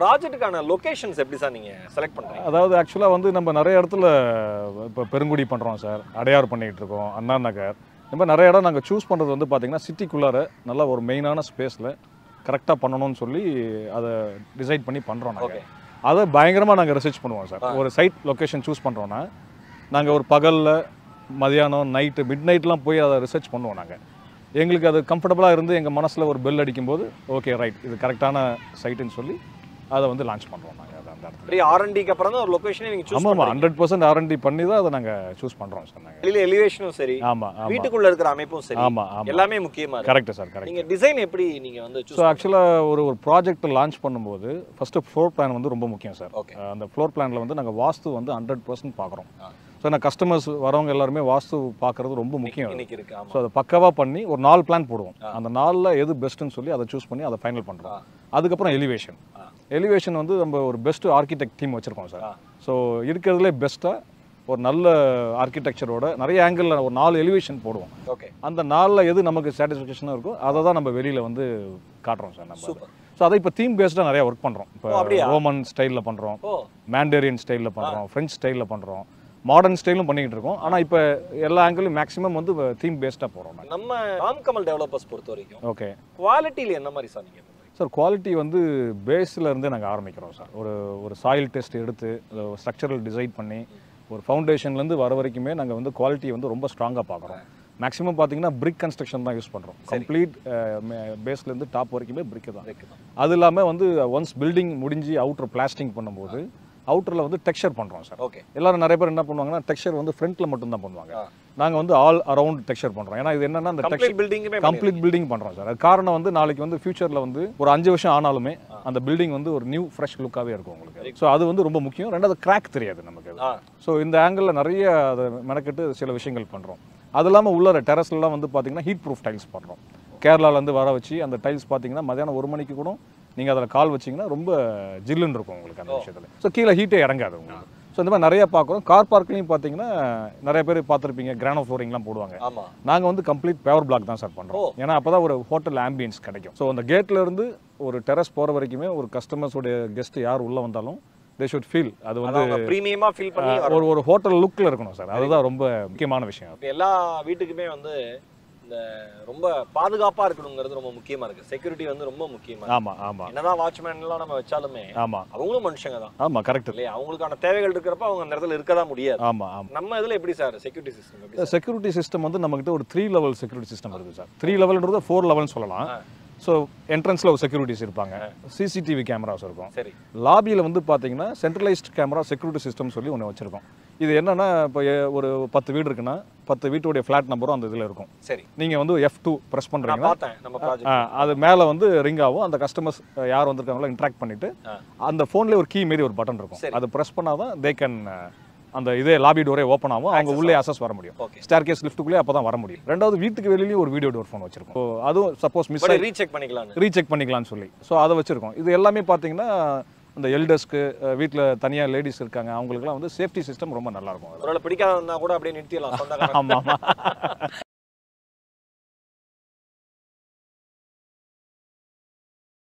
ப்ராஜெக்ட்டுக்கான locations எப்படி sir நீங்க select பண்றீங்க அதாவது ஆக்சுவலாக வந்து நம்ம நிறைய இடத்துல இப்போ பெருங்குடி பண்ணுறோம் சார் அடையார் பண்ணிகிட்டு இருக்கோம் அண்ணா நகர் இந்த மாதிரி நிறைய இடம் நாங்கள் சூஸ் பண்ணுறது வந்து பார்த்திங்கன்னா சிட்டிக்குள்ளார நல்ல ஒரு மெயினான ஸ்பேஸில் கரெக்டாக பண்ணணும்னு சொல்லி அதை டிசைட் பண்ணி பண்ணுறோம் ஓகே நாங்கள் அதை பயங்கரமாக நாங்கள் ரிசர்ச் பண்ணுவோம் சார் ஒரு சைட் லொக்கேஷன் சூஸ் பண்ணுறோன்னா நாங்கள் ஒரு பகலில் மதியானம் நைட்டு மிட் நைட்லாம் போய் அதை ரிசர்ச் பண்ணுவோம் நாங்கள் எங்களுக்கு அது கம்ஃபர்டபுளாக இருந்து எங்கள் மனசில் ஒரு பெல் அடிக்கும்போது ஓகே ரைட் இது கரெக்டான சைட்டுன்னு சொல்லி அதை வந்து லான்ச் பண்ணுறோம் நாங்கள் அதை அந்த இடத்துல அப்படியே ஆர்என்டிக்கு அப்புறம் தான் ஒரு லொகேஷனே நீங்க சூஸ் ஆமாம் ஆமாம் பண்ணுவீங்க ஹண்ட்ரட் பர்சன்ட் ஆர்என்டி பண்ணி தான் அதை நாங்கள் சூஸ் பண்ணுறோம் சார் நாங்கள் வெளியில எலிவேஷனும் சரி ஆமாம் ஆமாம் வீட்டுக்குள்ள இருக்கிற அமைப்பும் சரி ஆமாம் ஆமாம் எல்லாமே முக்கியமா இருக்கு கரெக்ட் சார் கரெக்ட் நீங்க டிசைன் எப்படி நீங்க வந்து ஸோ சூஸ் ஆக்சுவலாக ஒரு ஒரு ப்ராஜெக்ட் லான்ச் பண்ணும்போது ஃபஸ்ட்டு ஃப்ளோர் பிளான் வந்து ரொம்ப முக்கியம் சார் ஓகே அந்த ஃப்ளோர் பிளானில் வந்து நாங்கள் வாஸ்து வந்து ஹண்ட்ரட் பர்சன்ட் பார்க்குறோம் ஆ. ஸோ நான் கஸ்டமர்ஸ் வரவங்க எல்லாருமே வாஸ்து பார்க்குறது ரொம்ப முக்கியம் இன்னைக்கு இருக்கு ஆமா ஸோ அதை பக்காவாக பண்ணி ஒரு நாலு பிளான் போடுவோம் ஆ. அந்த நாலில் எது பெஸ்ட்டுன்னு சொல்லி அதை சூஸ் பண்ணி அதை ஃபைனல் பண்ணுறோம் ஆ. அதுக்கப்புறம் எலிவேஷன் ஆ. எலிவேஷன் வந்து நம்ம ஒரு பெஸ்ட் ஆர்கிடெக்ட் டீம் வச்சுருக்கோம் சார் ஆ. ஸோ இருக்கிறதுலே பெஸ்ட்டாக ஒரு நல்ல ஆர்கிடெக்சரோட நிறைய ஆங்கிளில் ஒரு நாலு எலிவேஷன் போடுவோம் ஓகே அந்த நாளில் எது நமக்கு சாட்டிஸ்ஃபேக்ஷனாக இருக்கோ அதை தான் நம்ம வெளியில் வந்து காட்டுறோம் சார் நம்ம சூப்பர் ஸோ அதை இப்போ தீம் பேஸ்டாக நிறைய ஒர்க் பண்ணுறோம் இப்போ ஓ, அப்படியா? ரோமன் ஸ்டைலில் பண்ணுறோம் ஓ மேண்டேரியன் ஸ்டைலில் பண்ணுறோம் ஃப்ரெஞ்ச் ஸ்டைலில் பண்ணுறோம் மாடர்ன் ஸ்டைலும் பண்ணிக்கிட்டு இருக்கோம் ஆனால் இப்போ எல்லா ஆங்கிளும் மேக்ஸிமம் வந்து தீம் பேஸ்டாக போகிறோம் நாங்கள் நம்ம ராம்கமல் டெவலப்பர்ஸ் பொறுத்த வரைக்கும் ஓகே குவாலிட்டியில என்ன மாதிரி சார் நீங்க பண்றீங்க? சார் குவாலிட்டி வந்து பேஸில் இருந்தே நாங்கள் ஆரம்பிக்கிறோம் சார் ஒரு ஒரு சாயில் டெஸ்ட் எடுத்து ஸ்ட்ரக்சரல் டிசைட் பண்ணி ஒரு ஃபவுண்டேஷன்லேருந்து வர வரைக்குமே நாங்கள் வந்து குவாலிட்டி வந்து ரொம்ப ஸ்ட்ராங்காக பார்க்குறோம் மேக்ஸிமம் பார்த்தீங்கன்னா பிரிக் கன்ஸ்ட்ரக்ஷன் தான் யூஸ் பண்ணுறோம் கம்ப்ளீட் பேஸ்லேருந்து டாப் வரைக்குமே பிரிக் தான் இருக்குதா? அது இல்லாமல் வந்து ஒன்ஸ் பில்டிங் முடிஞ்சு அவுட்டர் பிளாஸ்டிங் பண்ணும்போது அவுட்டரில் வந்து டெக்ஸ்சர் பண்ணுறோம் சார் ஓகே எல்லாரும் நிறைய பேர் என்ன பண்ணுவாங்கன்னா டெக்ஸ்சர் வந்து ஃப்ரண்ட்டில் மட்டும் தான் பண்ணுவாங்க ஆ. நாங்கள் வந்து ஆல் அரவுண்ட் டெக்ஸ்சர் பண்ணுறோம் ஏன்னா இது என்னன்னா அந்த கம்ப்ளீட் பில்டிங்குமே கம்ப்ளீட் பில்டிங் பண்ணுறோம் சார் அது காரணம் வந்து நாளைக்கு வந்து ஃபியூச்சரில் வந்து ஒரு அஞ்சு வருஷம் ஆனாலுமே அந்த பில்டிங் வந்து ஒரு நியூ ஃப்ரெஷ் லுக்காகவே இருக்கும் உங்களுக்கு ஸோ அது வந்து ரொம்ப முக்கியம் ரெண்டாவது கிராக் தெரியாது நமக்கு அது ஆ ஸோ இந்த ஆங்கிளில் நிறைய அதை மெனக்கெட்டு சில விஷயங்கள் பண்ணுறோம் அது இல்லாமல் உள்ள டெரஸ்லாம் வந்து பார்த்தீங்கன்னா ஹீட் ப்ரூஃப் டைல்ஸ் பண்ணுறோம் கேரளாலேருந்து வர வச்சு அந்த டைல்ஸ் பார்த்தீங்கன்னா மதியானம் ஒரு மணிக்கு கூட நீங்கள் அதில் கால் வச்சிங்கன்னா ரொம்ப ஜில்லுன்னு இருக்கும் உங்களுக்கு அந்த விஷயத்தில் ஸோ கீழே ஹீட்டே இறங்காது உங்களுக்கு ஸோ இந்த மாதிரி நிறைய பார்க்குறோம் கார் பார்க்லையும் பார்த்தீங்கன்னா நிறைய பேர் பார்த்துருப்பீங்க கிரானோ ஃப்ளோரிங்லாம் போடுவாங்க ஆமா நாங்கள் வந்து கம்ப்ளீட் பேவர் பிளாக் தான் சார் ஓ. பண்ணுறோம் ஏன்னா அப்போ தான் ஒரு ஹோட்டல் ஆம்பியன்ஸ் கிடைக்கும் ஸோ அந்த கேட்ல இருந்து ஒரு டெரஸ் போகிற வரைக்குமே ஒரு கஸ்டமர்ஸோடைய கெஸ்ட் யார் உள்ளே வந்தாலும் தே ஷுட் ஃபீல் அது வந்து அதான் அவங்க பிரீமியமா ஃபீல் பண்ணி அஹ், ஒரு ஒரு ஹோட்டல் லுக்கில் இருக்கணும் சார் அதுதான் ரொம்ப முக்கியமான விஷயம் இப்ப எல்லா வீட்டுக்குமே வந்து இந்த ரொம்ப பாதுகாப்பா இருக்கணுங்கிறது ரொம்ப முக்கியமா இருக்கு செக்யூரிட்டி வந்து ரொம்ப முக்கியமா இருக்கு. ஆமாம் ஆமாம் என்னதான் வாட்ச்மேன் எல்லாம் நம்ம வச்சாலுமே ஆமாம் அவங்களும் மனுஷங்க தான் ஆமாம் கரெக்ட் இல்லையா அவங்களுக்கான தேவைகள் இருக்கிறப்ப அவங்க அந்த இடத்துல இருக்கதான் முடியாது ஆமாம் ஆமாம் நம்ம இதுல எப்படி சார் செக்யூரிட்டி சிஸ்டம் எப்படி செக்யூரிட்டி சிஸ்டம் வந்து நம்மகிட்ட ஒரு த்ரீ லெவல் செக்யூரிட்டி சிஸ்டம் இருக்குது சார் த்ரீ லெவல்ன்றது ஃபோர் லெவல்னு சொல்லலாம் ஆ. ஸோ என்ட்ரன்ஸில் ஒரு செக்யூரிட்டிஸ் இருப்பாங்க சிசிடிவி கேமராஸ் இருக்கும் சரி லாபியில் வந்து பார்த்தீங்கன்னா சென்ட்ரலைஸ்ட் கேமரா செக்யூரிட்டி சிஸ்டம் சொல்லி ஒன்று வச்சுருக்கோம் இது என்னன்னா இப்போ எ- ஒரு பத்து வீடு இருக்குன்னா பத்து வீட்டுடைய ஃப்ளாட் நம்பரும் அந்த இதில் இருக்கும் சரி நீங்கள் வந்து எஃப் டூ ப்ரெஸ் நான் பண்ணுறீங்கன்னா பார்த்தேன் நம்ம ப்ராஜெக்ட் அது மேலே வந்து ரிங் ஆகும் அந்த கஸ்டமர்ஸ் யார் வந்திருக்காங்களோ இன்ட்ராக்ட் பண்ணிட்டு ஆ. அந்த ஃபோன்லேயே ஒரு கீ மாரி ஒரு பட்டன் இருக்கும் சரி. அதை ப்ரெஸ் பண்ணால் தான் தே கேன் அந்த இதே லாபி டோரே ஓப்பன் ஆகும் அவங்க உள்ளே அசஸ் வர முடியும் ஓகே ஸ்டார் கேஸ் லிஃப்ட்டுக்குள்ளே அப்போ தான் வர முடியும் ரெண்டாவது வீட்டுக்கு வெளியிலேயும் ஒரு வீடியோ டோர் ஃபோன் வச்சிருக்கோம் So, அதுவும் சப்போஸ் மிஸ் பட் ரீசெக் பண்ணிக்கலாம்னு ரீசெக் பண்ணிக்கலாம்னு சொல்லி ஸோ அதை வச்சுருக்கோம் இது எல்லாமே பார்த்தீங்கன்னா இந்த எல்டர்ஸ்க்கு வீட்டில் தனியாக லேடிஸ் இருக்காங்க அவங்களுக்குலாம் வந்து சேஃப்டி சிஸ்டம் ரொம்ப நல்லாயிருக்கும் ஒருவேளை பிடிக்காத இருந்தா கூட அப்படியே நிறுத்திடலாம் சொந்தக்காரங்க ஆமாம் ஆமாம்